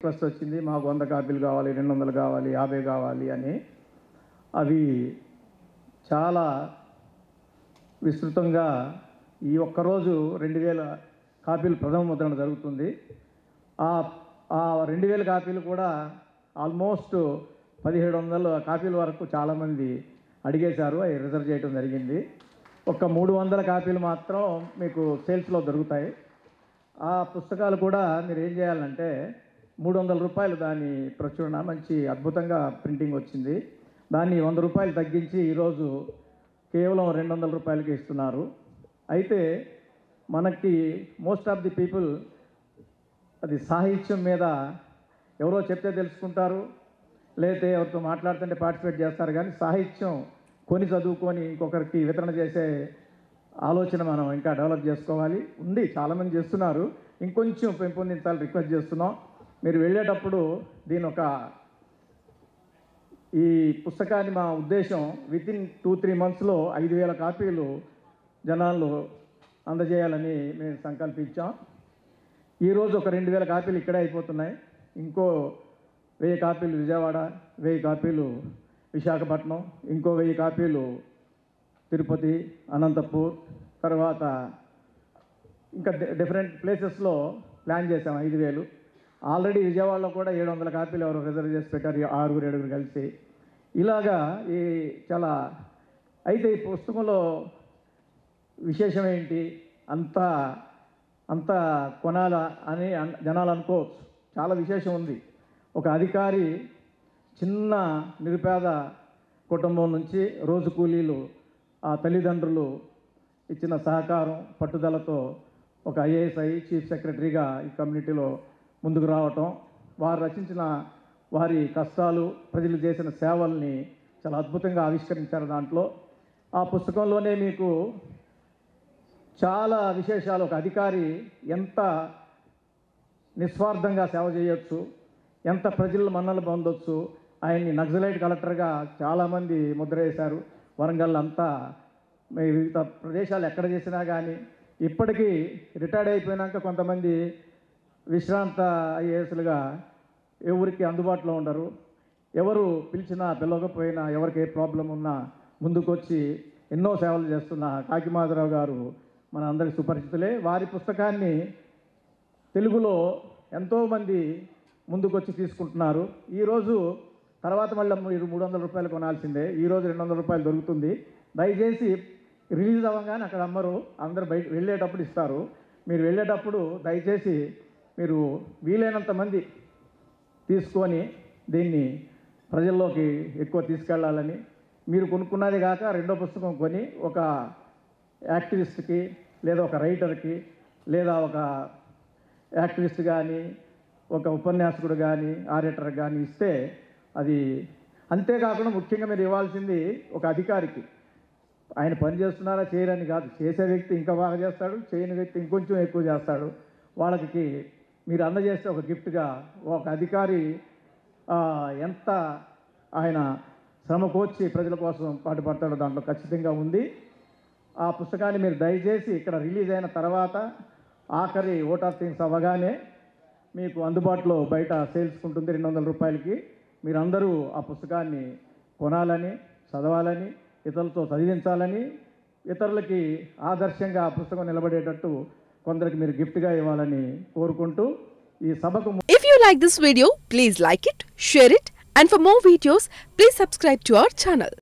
Request వచ్చింది మాకు వంద కాపీలు కావాలి రెండు వందలు కావాలి యాభై కావాలి అని అవి చాలా విస్తృతంగా ఈ ఒక్కరోజు రెండు వేల కాపీలు ప్రథమ ముద్రణ జరుగుతుంది ఆ ఆ రెండు వేల కాపీలు కూడా ఆల్మోస్ట్ పదిహేడు వందల కాపీల వరకు చాలామంది అడిగేశారు అవి రిజర్వ్ చేయడం జరిగింది ఒక మూడు వందల కాపీలు మాత్రం మీకు సేల్స్లో దొరుకుతాయి ఆ పుస్తకాలు కూడా మీరు ఏం చేయాలంటే మూడు వందల రూపాయలు దాని ప్రచురణ మంచి అద్భుతంగా ప్రింటింగ్ వచ్చింది దాన్ని వంద రూపాయలు తగ్గించి ఈరోజు కేవలం రెండు వందల రూపాయలకి ఇస్తున్నారు అయితే మనకి మోస్ట్ ఆఫ్ ది పీపుల్ అది సాహిత్యం మీద ఎవరో చెప్తే తెలుసుకుంటారు లేకపోతే ఎవరితో మాట్లాడుతుంటే పార్టిసిపేట్ చేస్తారు కానీ సాహిత్యం కొని చదువుకొని ఇంకొకరికి వితరణ చేసే ఆలోచన మనం ఇంకా డెవలప్ చేసుకోవాలి ఉంది చాలామంది చేస్తున్నారు ఇంకొంచెం పెంపొందించాలని రిక్వెస్ట్ చేస్తున్నాం మీరు వెళ్ళేటప్పుడు దీని ఒక ఈ పుస్తకాన్ని మా ఉద్దేశం విత్ ఇన్ టూ త్రీ మంత్స్లో ఐదు వేల కాపీలు జనాలు అందజేయాలని మేము సంకల్పించాం ఈరోజు ఒక రెండు వేల కాపీలు ఇక్కడే అయిపోతున్నాయి ఇంకో వెయ్యి కాపీలు విజయవాడ వెయ్యి కాపీలు విశాఖపట్నం ఇంకో వెయ్యి కాపీలు తిరుపతి అనంతపూర్ తర్వాత ఇంకా డి- డిఫరెంట్ ప్లేసెస్లో ప్లాన్ చేసాం ఐదు వేలు ఆల్రెడీ విజయవాడలో కూడా ఏడు వందల కాపీలు ఎవరు రిజర్వ్ చేసి పెట్టారు ఈ ఆరుగురు ఏడుగురు కలిసి ఇలాగా ఈ చాలా అయితే ఈ పుస్తకంలో విశేషం ఏంటి అంత అంత కొనాలా అని అన్- జనాలు అనుకోవచ్చు చాలా విశేషం ఉంది ఒక అధికారి చిన్న నిరుపేద కుటుంబం నుంచి రోజు కూలీలు ఆ తల్లిదండ్రులు ఇచ్చిన సహకారం పట్టుదలతో ఒక ఐఏఎస్ఐ చీఫ్ సెక్రటరీగా ఈ కమ్యూనిటీలో ముందుకు రావటం వారు రచించిన వారి కష్టాలు ప్రజలు చేసిన సేవల్ని చాలా అద్భుతంగా ఆవిష్కరించారు దాంట్లో ఆ పుస్తకంలోనే మీకు చాలా విశేషాలు ఒక అధికారి ఎంత నిస్వార్థంగా సేవ చేయొచ్చు ఎంత ప్రజల మన్నలు పొందొచ్చు ఆయన్ని నక్సలైట్ కలెక్టర్గా చాలామంది ముద్ర వేశారు వరంగల్ అంతా మీ వివిధ ప్రదేశాలు ఎక్కడ చేసినా కానీ ఇప్పటికీ రిటైర్డ్ అయిపోయినాక కొంతమంది విశ్రాంత ఐఏఎస్లుగా ఎవరికి అందుబాటులో ఉండరు ఎవరు పిలిచినా పిలవకపోయినా ఎవరికి ఏ ప్రాబ్లం ఉన్నా ముందుకొచ్చి ఎన్నో సేవలు చేస్తున్న కాకిమాధరావు గారు మన అందరికి సుపరిచితులే వారి పుస్తకాన్ని తెలుగులో ఎంతోమంది ముందుకొచ్చి తీసుకుంటున్నారు ఈరోజు తర్వాత మళ్ళీ మీరు మూడు వందల రూపాయలు కొనాల్సిందే ఈరోజు రెండు వందల రూపాయలు దొరుకుతుంది దయచేసి రిలీజ్ అవ్వగానే అక్కడ అమ్మరు అందరు బయట వెళ్ళేటప్పుడు ఇస్తారు మీరు వెళ్ళేటప్పుడు దయచేసి మీరు వీలైనంత మంది తీసుకొని దీన్ని ప్రజల్లోకి ఎక్కువ తీసుకెళ్లాలని మీరు కొనుక్కున్నది కాక రెండో పుస్తకం కొని ఒక యాక్టివిస్ట్కి లేదా ఒక రైటర్కి లేదా ఒక యాక్టివిస్ట్ కానీ ఒక ఉపన్యాసకుడు కానీ ఆరేటర్ కానీ ఇస్తే అది అంతేకాకుండా ముఖ్యంగా మీరు ఇవ్వాల్సింది ఒక అధికారికి ఆయన పని చేస్తున్నారా చేయరని కాదు చేసే వ్యక్తి ఇంకా బాగా చేస్తాడు చేయని వ్యక్తి ఇంకొంచెం ఎక్కువ చేస్తాడు వాళ్ళకి మీరు అందజేస్తే ఒక గిఫ్ట్గా ఒక అధికారి ఆ, ఎంత ఆయన శ్రమ కోర్చి ప్రజల కోసం పాటుపడతాడో దాంట్లో ఖచ్చితంగా ఉంది ఆ పుస్తకాన్ని మీరు దయచేసి ఇక్కడ రిలీజ్ అయిన తర్వాత ఆఖరి ఓట్ ఆఫ్ థింగ్స్ అవ్వగానే మీకు అందుబాటులో బయట సేల్స్ ఉంటుంది రెండు వందల రూపాయలకి మీరందరూ ఆ పుస్తకాన్ని కొనాలని చదవాలని ఇతరులతో చదివించాలని ఇతరులకి ఆదర్శంగా ఆ పుస్తకం నిలబడేటట్టు కొందరికి మీరు గిఫ్ట్గా ఇవ్వాలని కోరుకుంటూ ఈ సభకు If you like this video, please like it, share it, and for more videos, please subscribe to our channel.